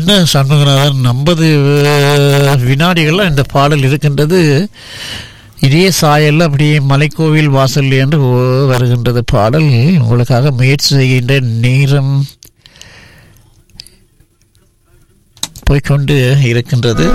என்ன சண்முகநாதன் ஐம்பது வினாடிகள்ல இந்த பாடல் இருக்கின்றது இதே சாயல்ல அப்படியே மலைக்கோவில் வாசல் என்று ஓ- வருகின்றது பாடல் உங்களுக்காக முயற்சி செய்கின்ற நேரம் போய்க்கொண்டு இருக்கின்றது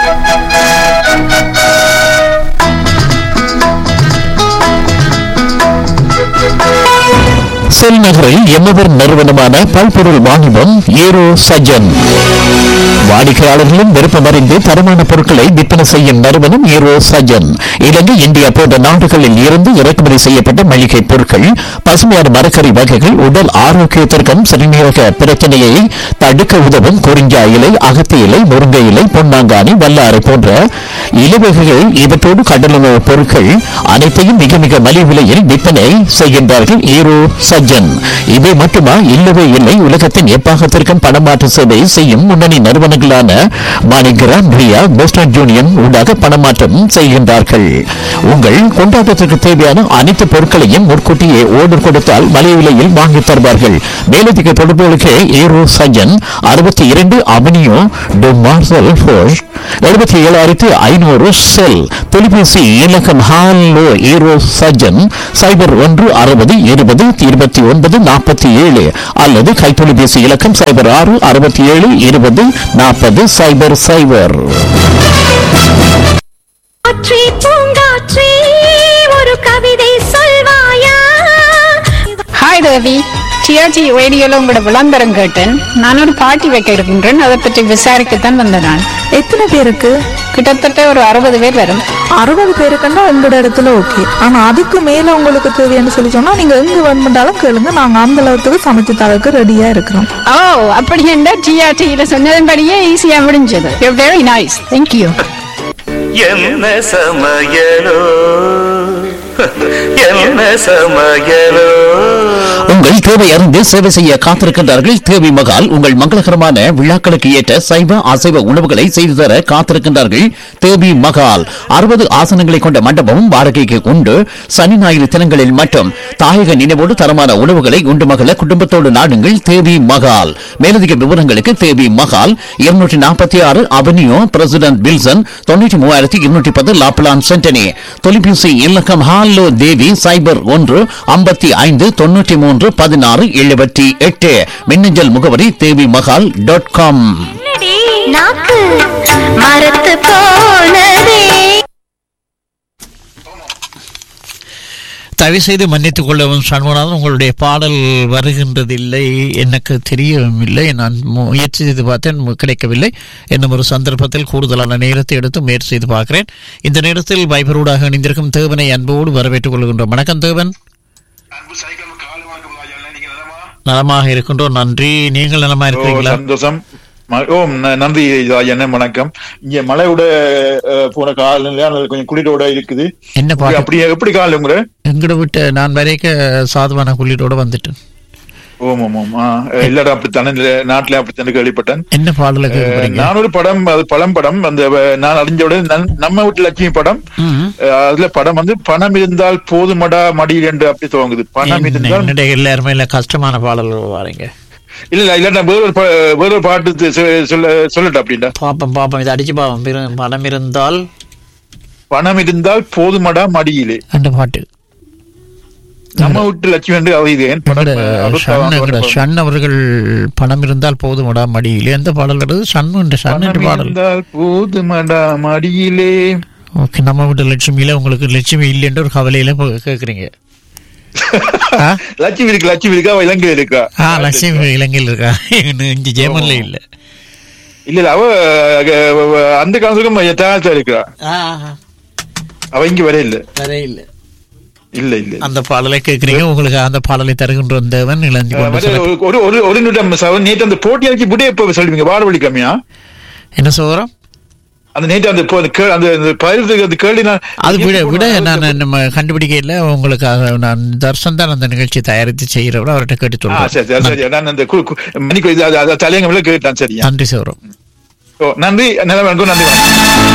செல் நகரில் எம்மவர் நிறுவனமான பல்பொருள் வாணிபம் ஏரோ சஜன் வாடிக்கையாளர்களும் விருப்பமறிந்து தரமான பொருட்களை விற்பனை செய்யும் நிறுவனம் ஏரோ சஜன் இலங்கை இந்தியா போன்ற நாடுகளில் இருந்து இறக்குமதி செய்யப்பட்ட மளிகை பொருட்கள் பசுமையான மரக்கறி வகைகள் உடல் ஆரோக்கியத்திற்கும் சிறுநீரக பிரச்சனையை தடுக்க உதவும் குறிஞ்சா இலை அகத்தி இலை முருங்கை இலை பொன்னாங்கானி வல்லாரை போன்ற இலவகைகள் இவற்றோடு கடலுணவு பொருட்கள் அனைத்தையும் மிக மிக மலிவு விலையில் விற்பனை செய்கின்றார்கள் ஈரோ சஜ்ஜன் இவை மட்டுமா இல்லவே இல்லை உலகத்தின் எப்பாகத்திற்கும் பணமாற்று சேவை செய்யும் முன்னணி நிறுவனங்களான மாணிகிராம் ரியா போஸ்டன் யூனியன் ஊடாக பணமாற்றம் செய்கின்றார்கள் உங்கள் கொண்டாட்டத்திற்கு தேவையான அனைத்து பொருட்களையும் முன்கூட்டியே ஓர்டர் கொடுத்தால் மலிவு விலையில் வாங்கித் தருவார்கள் மேலதிக தொடர்புகளுக்கு ஈரோ சஜ்ஜன் அறுபத்தி இரண்டு அவனியோ டு மார்சல் ஃபோஷ் எழுபத்தி ஏழாயிரத்தி ஐநூறு செல் தொலைபேசி இலக்கம் ஹாலோ ஈரோ சஜன் சைபர் ஒன்று அறுபது இருபது இருபத்தி ஒன்பது நாற்பத்தி ஏழு அல்லது கைத்தொலைபேசி இலக்கம் சைபர் ஆறு அறுபத்தி ஏழு இருபது நாற்பது சைபர் சைபர் காற்றே பூங்காற்றே ஒரு கவிதை சொல்வாயா ஹாய் தேவி டிஆர்ஜி ரேடியோல உங்களோட விளம்பரம் கேட்டேன் நான் ஒரு பார்ட்டி வைக்க இருக்கின்றேன் அதை பற்றி விசாரிக்கத்தான் வந்தேன் நான் எத்தனை பேருக்கு கிட்டத்தட்ட ஒரு அறுபது பேர் வரும் அறுபது பேருக்குன்னா எங்களோட இடத்துல ஓகே ஆனா அதுக்கு மேல உங்களுக்கு தேவைன்னு சொல்லி சொன்னா நீங்க எங்க வேணுமென்றாலும் கேளுங்க நாங்க அந்த அளவுக்கு சமைச்சு தரக்கு ரெடியா இருக்கிறோம் ஓ அப்படி என்ன டிஆர்டியில சொன்னதன்படியே ஈஸியா முடிஞ்சது வெரி நைஸ் தேங்க்யூ என்ன சமையலோ என்ன சமையலோ உங்கள் தேவை அறிந்து சேவை செய்ய காத்திருக்கின்றார்கள் தேவி மகால் உங்கள் மங்களகரமான விழாக்களுக்கு ஏற்ற சைவ அசைவ உணவுகளை செய்து தர காத்திருக்கின்றார்கள் தேவி மகால் அறுபது ஆசனங்களை கொண்ட மண்டபமும் வாடகைக்கு உண்டு சனி ஞாயிறு தினங்களில் மட்டும் தாயக நினைவோடு தரமான உணவுகளை உண்டு மகள குடும்பத்தோடு நாடுங்கள் தேவி மகால் மேலதிக விவரங்களுக்கு தேவி மகால் இருநூற்றி நாற்பத்தி ஆறு அவென்யூ பிரசிடென்ட் வில்சன் தொண்ணூற்றி மூவாயிரத்தி இருநூற்றி பத்து லாப்லான் சென்டனி தொலைபேசி இலக்கம் ஹாலோ தேவி சைபர் ஒன்று ஐம்பத்தி ஐந்து தொண்ணூற்றி மூன்று பதினாறு எழுபத்தி எட்டு மின்னஞ்சல் முகவரி தேவி மகால் டாட் காம் நாக்கு மரத்து போனதே தயவு செய்து மன்னித்துக் கொள்ளவும் சண்முகநாதன் உங்களுடைய பாடல் வருகின்றதில்லை எனக்கு தெரியவும் இல்லை நான் முயற்சி செய்து பார்த்தேன் மு- கிடைக்கவில்லை என்னும் ஒரு சந்தர்ப்பத்தில் கூடுதலான நேரத்தை எடுத்து முயற்சி செய்து பார்க்கிறேன் இந்த நேரத்தில் வைபரூடாக இணைந்திருக்கும் தேவனை அன்போடு வரவேற்றுக் கொள்கின்றோம் வணக்கம் தேவன் அன்பு சைக்கிள் காலை வணக்கம் ராஜா நீங்க நலமா நலமாக இருக்கின்றோம் நன்றி நீங்கள் நலமா ஓ, இருக்கிறீங்களா சந்தோஷம் ம- ஓ ந- நன்றி ராஜா வணக்கம் இங்க மழையோட அஹ், போன காலநிலை அதனால கொஞ்சம் குளிரோட இருக்குது என்ன பாட்டு அப்படி எப்படி காலம் உங்களை எங்கட விட்டு நான் வரைக்க சாதுவான குளிரோட வந்துட்டேன் ஓம் ஓம் ஓம் ஆ, எல்லாரும் அப்படித்தானே இந்த நாட்டுல அப்படித்தானே கேள்விப்பட்டேன் என்ன பாடல அஹ், கேட்குறீங்க நான் ஒரு படம் அது பழம் படம் அந்த அஹ், நான் அறிஞ்ச உடனே நன்- நம்ம வீட்டு லட்சுமி படம் அஹ், அதுல படம் வந்து பணம் இருந்தால் போதுமடா மடியில் என்று அப்படி துவங்குது பணம் இருந்தால் என்னுடைய எல்லாருமே இல்ல கஷ்டமான பாடல்கள் வரீங்க இல்ல இல்ல இல்ல நான் வேற ஒரு பா- வேற ஒரு பாட்டு தெ- சொ- சொல்ல சொல்லட்டா அப்படின்டா பாப்பம் பாப்பம் இதை அடிச்சு பாப்பம் பிற- பணம் இருந்தால் பணம் இருந்தால் போதுமடா மடியிலே அந்த பாட்டு நம்ம வீட்டு லட்சுமி என்று அறிகிறேன் படம் எங்கட அறுபத்தாறாம் ஷண் எங்கட ஆண்டு ஷண் அவர்கள் பணம் இருந்தால் போதுமடா மடியில் எந்த பாடல் வருது ஷண் என்ற ஷண் என்ற பணம் பாடல் இருந்தால் போதுமடா மடியிலே ஓகே நம்ம வீட்டு லட்சுமியில உங்களுக்கு லட்சுமி இல்லைன்ற ஒரு கவலையில போ- கேக்குறீங்க ஆ? லட்சுமி இருக்கு லட்சுமி இருக்கா அவ இலங்கை இருக்கா ஆ லட்சுமி இலங்கையில் இருக்கா இன்னும் இங்க ஜெர்மன்ல இல்ல இல்ல இல்ல அவ அஹ், அந்த காலத்துக்கும் எட்டாயிரத்தா இருக்கிறா அவ இங்க வர இல்ல வர இல்ல இல்ல இல்ல அந்த பாடலை கேக்குறீங்க உங்களுக்கு அந்த பாடலை தருகின்ற தேவன் இழந்து அஹ், கொண்டு வர சிறப்பு. ஒரு ஒரு ஒரு நிமிடம் சவ- நேற்று அந்த போட்டி அடிச்சு விட எப்ப சொல்லுவீங்க வாரவழி கம்மியா என்ன சோரம் அந்த நேற்று அந்த போ- அந்த கே- அந்த அந்த பயிருக்கு அந்த கேள்வி நான் அது விட விட நான் நம்ம கண்டுபிடிக்கல உங்களுக்காக நான் தர்ஷன் தான் அந்த நிகழ்ச்சி தயாரித்து செய்கிறவரை அவர்கிட்ட கேட்டு ஆ, சரி சரி சொல்றேன் சரி நான் அந்த கு- கு- மணிக்கு இது- அது- அது தலையங்கம்ல கேட்டான் சரியா நன்றி சோரம் ஓ, நன்றி நல்ல வணக்கம் நன்றி வணக்கம்